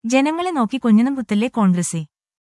ജനങ്ങളെ നോക്കി കുഞ്ഞനം കുത്തല്ലേ കോൺഗ്രസേ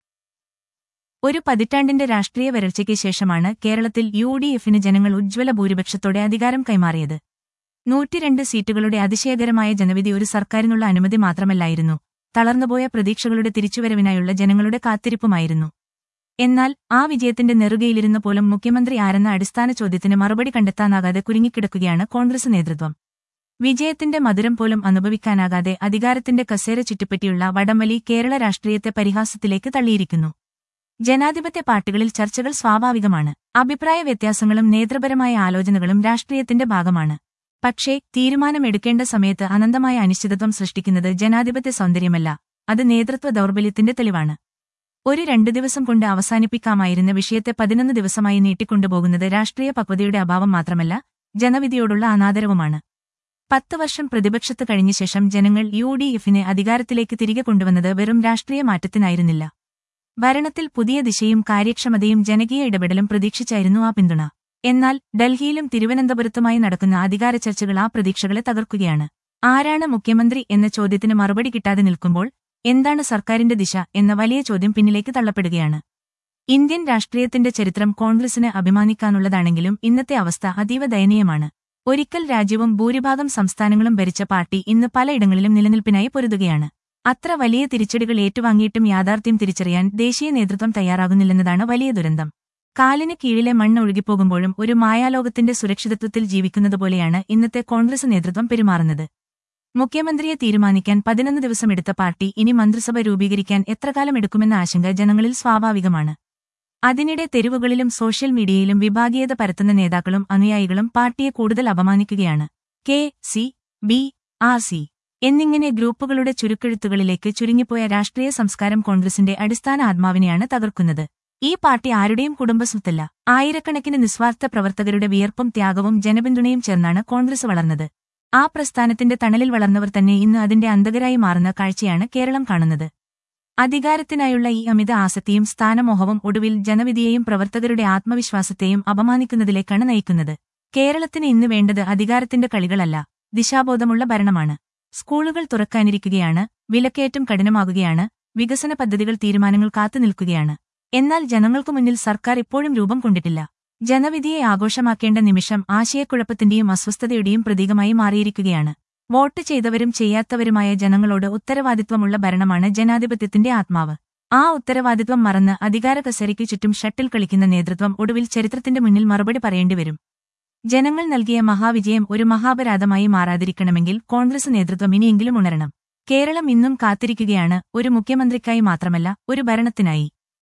ഒരു പതിറ്റാണ്ടിന്റെ രാഷ്ട്രീയ വരൾച്ചയ്ക്ക് ശേഷമാണ് കേരളത്തിൽ യു ഡി എഫിന് ജനങ്ങൾ ഉജ്ജ്വല ഭൂരിപക്ഷത്തോടെ അധികാരം കൈമാറിയത് നൂറ്റിരണ്ട് സീറ്റുകളുടെ അതിശയകരമായ ജനവിധി ഒരു സർക്കാരിനുള്ള അനുമതി മാത്രമല്ലായിരുന്നു തളർന്നുപോയ പ്രതീക്ഷകളുടെ തിരിച്ചുവരവിനായുള്ള ജനങ്ങളുടെ കാത്തിരിപ്പുമായിരുന്നു എന്നാൽ ആ വിജയത്തിന്റെ നെറുകയിലിരുന്ന പോലും മുഖ്യമന്ത്രി ആരെന്ന അടിസ്ഥാന ചോദ്യത്തിന് മറുപടി കണ്ടെത്താനാകാതെ കുരുങ്ങിക്കിടക്കുകയാണ് കോൺഗ്രസ് നേതൃത്വം വിജയത്തിന്റെ മധുരം പോലും അനുഭവിക്കാനാകാതെ അധികാരത്തിന്റെ കസേര ചുറ്റിപ്പറ്റിയുള്ള വടംവലി കേരള രാഷ്ട്രീയത്തെ പരിഹാസത്തിലേക്ക് തള്ളിയിരിക്കുന്നു ജനാധിപത്യ പാർട്ടികളിൽ ചർച്ചകൾ സ്വാഭാവികമാണ് അഭിപ്രായ വ്യത്യാസങ്ങളും നേതൃപരമായ ആലോചനകളും രാഷ്ട്രീയത്തിന്റെ ഭാഗമാണ് പക്ഷേ തീരുമാനമെടുക്കേണ്ട സമയത്ത് അനന്തമായ അനിശ്ചിതത്വം സൃഷ്ടിക്കുന്നത് ജനാധിപത്യ സൗന്ദര്യമല്ല അത് നേതൃത്വ ദൗർബല്യത്തിന്റെ തെളിവാണ് ഒരു രണ്ടു ദിവസം കൊണ്ട് അവസാനിപ്പിക്കാമായിരുന്ന വിഷയത്തെ പതിനൊന്ന് ദിവസമായി നീട്ടിക്കൊണ്ടുപോകുന്നത് രാഷ്ട്രീയ പക്വതയുടെ അഭാവം മാത്രമല്ല ജനവിധിയോടുള്ള അനാദരവുമാണ് പത്ത് വർഷം പ്രതിപക്ഷത്ത് കഴിഞ്ഞ ശേഷം ജനങ്ങൾ യു ഡി എഫിനെ അധികാരത്തിലേക്ക് തിരികെ കൊണ്ടുവന്നത് വെറും രാഷ്ട്രീയ മാറ്റത്തിനായിരുന്നില്ല ഭരണത്തിൽ പുതിയ ദിശയും കാര്യക്ഷമതയും ജനകീയ ഇടപെടലും പ്രതീക്ഷിച്ചായിരുന്നു ആ പിന്തുണ എന്നാൽ ഡൽഹിയിലും തിരുവനന്തപുരത്തുമായി നടക്കുന്ന അധികാര ചർച്ചകൾ ആ പ്രതീക്ഷകളെ തകർക്കുകയാണ് ആരാണ് മുഖ്യമന്ത്രി എന്ന ചോദ്യത്തിന് മറുപടി കിട്ടാതെ നിൽക്കുമ്പോൾ എന്താണ് സർക്കാരിന്റെ ദിശ എന്ന വലിയ ചോദ്യം പിന്നിലേക്ക് തള്ളപ്പെടുകയാണ് ഇന്ത്യൻ രാഷ്ട്രീയത്തിന്റെ ചരിത്രം കോൺഗ്രസിന് അഭിമാനിക്കാനുള്ളതാണെങ്കിലും ഇന്നത്തെ അവസ്ഥ അതീവ ദയനീയമാണ് ഒരിക്കൽ രാജ്യവും ഭൂരിഭാഗം സംസ്ഥാനങ്ങളും ഭരിച്ച പാർട്ടി ഇന്ന് പലയിടങ്ങളിലും നിലനിൽപ്പിനായി പൊരുതുകയാണ് അത്ര വലിയ തിരിച്ചടികൾ ഏറ്റുവാങ്ങിയിട്ടും യാഥാർത്ഥ്യം തിരിച്ചറിയാൻ ദേശീയ നേതൃത്വം തയ്യാറാകുന്നില്ലെന്നതാണ് വലിയ ദുരന്തം കാലിന് കീഴിലെ മണ്ണ് ഒഴുകിപ്പോകുമ്പോഴും ഒരു മായാലോകത്തിന്റെ സുരക്ഷിതത്വത്തിൽ ജീവിക്കുന്നതുപോലെയാണ് ഇന്നത്തെ കോൺഗ്രസ് നേതൃത്വം പെരുമാറുന്നത് മുഖ്യമന്ത്രിയെ തീരുമാനിക്കാൻ പതിനൊന്ന് ദിവസമെടുത്ത പാർട്ടി ഇനി മന്ത്രിസഭ രൂപീകരിക്കാൻ എത്രകാലം എടുക്കുമെന്ന ആശങ്ക ജനങ്ങളിൽ സ്വാഭാവികമാണ് അതിനിടെ തെരുവുകളിലും സോഷ്യൽ മീഡിയയിലും വിഭാഗീയത പരത്തുന്ന നേതാക്കളും അനുയായികളും പാർട്ടിയെ കൂടുതൽ അപമാനിക്കുകയാണ് K C B R C എന്നിങ്ങനെ ഗ്രൂപ്പുകളുടെ ചുരുക്കെഴുത്തുകളിലേക്ക് ചുരുങ്ങിപ്പോയ രാഷ്ട്രീയ സംസ്കാരം കോൺഗ്രസിന്റെ അടിസ്ഥാന ആത്മാവിനെയാണ് തകർക്കുന്നത് ഈ പാർട്ടി ആരുടെയും കുടുംബസ്വത്തല്ല ആയിരക്കണക്കിന് നിസ്വാർത്ഥ പ്രവർത്തകരുടെ വിയർപ്പും ത്യാഗവും ജനപിന്തുണയും ചേർന്നാണ് കോൺഗ്രസ് വളർന്നത് ആ പ്രസ്ഥാനത്തിന്റെ തണലിൽ വളർന്നവർ തന്നെ ഇന്ന് അതിന്റെ അന്തകരായി മാറുന്ന കാഴ്ചയാണ് കേരളം കാണുന്നത് അധികാരത്തിനായുള്ള ഈ അമിത ആസക്തിയും സ്ഥാനമോഹവും ഒടുവിൽ ജനവിധിയെയും പ്രവർത്തകരുടെ ആത്മവിശ്വാസത്തെയും അപമാനിക്കുന്നതിലേക്കാണ് നയിക്കുന്നത് കേരളത്തിന് ഇന്ന് വേണ്ടത് അധികാരത്തിന്റെ കളികളല്ല ദിശാബോധമുള്ള ഭരണമാണ് സ്കൂളുകൾ തുറക്കാനിരിക്കുകയാണ് വിലക്കയറ്റം കഠിനമാകുകയാണ് വികസന പദ്ധതികൾ തീരുമാനങ്ങൾ കാത്തുനിൽക്കുകയാണ് എന്നാൽ ജനങ്ങൾക്കു മുന്നിൽ സർക്കാർ ഇപ്പോഴും രൂപം കൊണ്ടിട്ടില്ല ജനവിധിയെ ആഘോഷമാക്കേണ്ട നിമിഷം ആശയക്കുഴപ്പത്തിന്റെയും അസ്വസ്ഥതയുടെയും പ്രതീകമായി മാറിയിരിക്കുകയാണ് വോട്ട് ചെയ്തവരും ചെയ്യാത്തവരുമായ ജനങ്ങളോട് ഉത്തരവാദിത്വമുള്ള ഭരണമാണ് ജനാധിപത്യത്തിന്റെ ആത്മാവ് ആ ഉത്തരവാദിത്വം മറന്ന് അധികാര കസേരയ്ക്കു ചുറ്റും ഷട്ടിൽ കളിക്കുന്ന നേതൃത്വം ഒടുവിൽ ചരിത്രത്തിന്റെ മുന്നിൽ മറുപടി പറയേണ്ടിവരും ജനങ്ങൾ നൽകിയ മഹാവിജയം ഒരു മഹാപരാധമായി മാറാതിരിക്കണമെങ്കിൽ കോൺഗ്രസ് നേതൃത്വം ഇനിയെങ്കിലും ഉണരണം കേരളം ഇന്നും കാത്തിരിക്കുകയാണ് ഒരു മുഖ്യമന്ത്രിക്കായി മാത്രമല്ല ഒരു ഭരണത്തിനായി